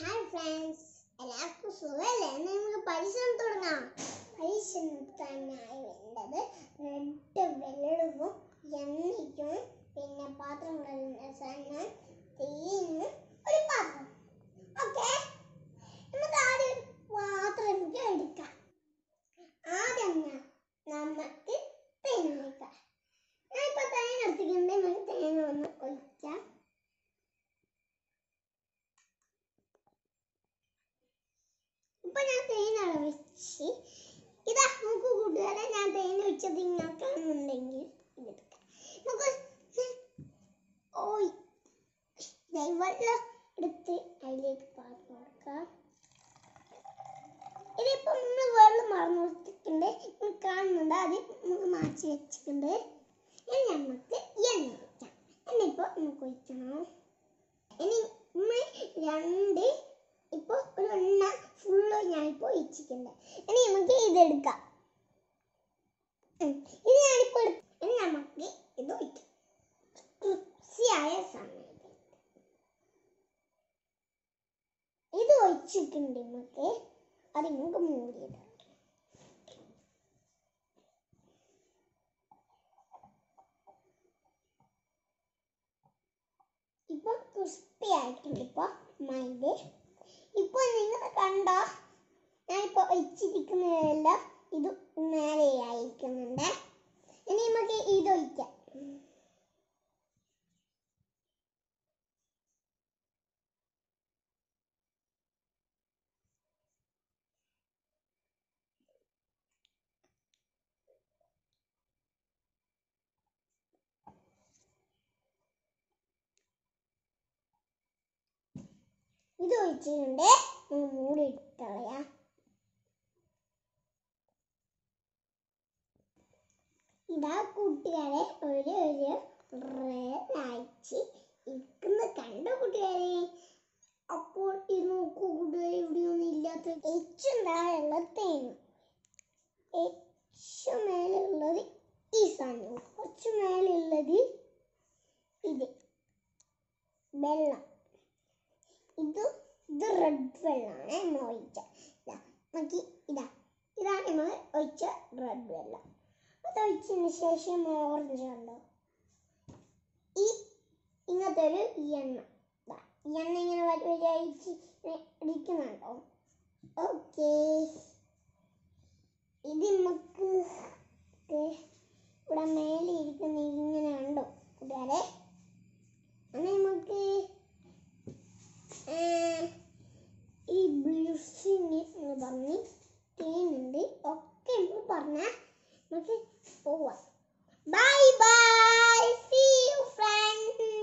Hi friends എല്ലാവർക്കും സുഖമല്ലേ എന്നാ നമുക്ക് പരീക്ഷണം തുടങ്ങാം പരീക്ഷണത്തിനായി വേണ്ടത് റെഡ് വെള്ളവും എണ്ണയ്ക്കും പിന്നെ പാത്രം കഴുകുന്ന സാധനം തീനും ഒരു പാത്രം ഓക്കെ നമുക്ക് ആദ്യം ഒരു പാത്രം നമുക്ക് എടുക്കാം ആദ്യം ന- നമുക്ക് തേൻ ഒഴിക്കാം ഞാൻ ഇപ്പൊ തേൻ എടുത്തിട്ടുണ്ട് നമുക്ക് തേൻ ഒന്ന് ഒഴിക്കാം ഇപ്പൊ ഞാൻ തേൻ അളവിച്ച് ഇതാ നമുക്ക് കൂട്ടുകാരെ ഞാൻ തേൻ വെച്ചത് ഇങ്ങനെ കാണുന്നുണ്ടെങ്കിൽ ഇതെടുക്കാം നമുക്ക് ഓയ് ദേ വെള്ളം എടുത്ത് അതിലേക്ക് പാർന്നു കൊടുക്കാം ഇതിപ്പോ നമ്മൾ വെള്ളം മറന്നു കൊടുത്തിട്ടുണ്ട് നിങ്ങൾ കാണുന്നുണ്ട് അത് നമുക്ക് മാറ്റി വെച്ചിട്ടുണ്ട് ഇനി നമുക്ക് എണ്ണ ഒഴിക്കാം എണ്ണ ഇപ്പോൾ നമുക്ക് ഒഴിക്കണം ഇനി നമ്മൾ രണ്ട് ഇപ്പോൾ ഒരു എണ്ണ ഫുള്ള് ഞാനിപ്പോൾ ഒഴിച്ചിട്ടുണ്ട് ഇനി നമുക്ക് ഇതെടുക്കാം ഉം. ഇത് ഞാനിപ്പോൾ എടു- ഇനി നമുക്ക് ഇത് ഒഴിക്കാം കൃഷിയായ സമയത്ത് ഇത് ഒഴിച്ചിട്ടുണ്ട് നമുക്ക് അത് നമുക്ക് മൂടിയിടാം ഇപ്പൊ ക്രിസ്പി ആയിട്ടുണ്ട് ഇപ്പൊ മൈദ ഇപ്പൊ നിങ്ങൾ കണ്ടോ ഞാൻ ഇപ്പൊ ഒഴിച്ചിരിക്കുന്നതെല്ലാം ഇത് മേലെ ആയിരിക്കുന്നുണ്ട് ഇനി നമുക്ക് ഇത് ഒഴിക്കാം ഇത് ഒഴിച്ചിട്ടുണ്ട് നമുക്ക് മൂടി ഇട്ടളയാം ഇതാ കൂട്ടുകാരെ ഒരു ഒരു റേച്ച് ഇരിക്കുന്ന കണ്ടോ കൂട്ടുകാരെ അപ്പോൾ ഇത് നോക്കൂ കൂട്ടുകാരെ ഇവിടെയൊന്നും ഇല്ലാത്ത എച്ചുണ്ടായുള്ള തേനും എച്ചു മേലുള്ളത് ഈ സാധനം കുറച്ച് മേലുള്ളത് ഇത് വെള്ളം ഇത് ഇത് റെഡ് വെള്ളമാണ് നമ്മൾ ഒഴിച്ച ഇതാ നോക്കി ഇതാ ഇതാണ് നമ്മൾ ഒഴിച്ച റെഡ് വെള്ളം അത് ഒഴിച്ചതിന് ശേഷം ഓറഞ്ച് കണ്ടോ ഈ ഇങ്ങനത്തെ ഒരു എണ്ണ ദാ, ഈ എണ്ണ ഇങ്ങനെ വരി വരി അയച്ച് ഇങ്ങനെ ഇരിക്കുന്നുണ്ടോ ഓക്കേ ഇത് നമുക്ക് ദേ ഇവിടെ മേലെ ഇരിക്കുന്ന ഇങ്ങനെ ഉണ്ടോ കൂട്ടുകാരെ അങ്ങനെ നമുക്ക് ഏഹ്, ഈ ബ്ലൂസിങ് എന്ന് പറഞ്ഞ് തേനുണ്ട് ഒക്കെ നമുക്ക് പറഞ്ഞാൽ നമുക്ക് പോവാം bye bye see you friends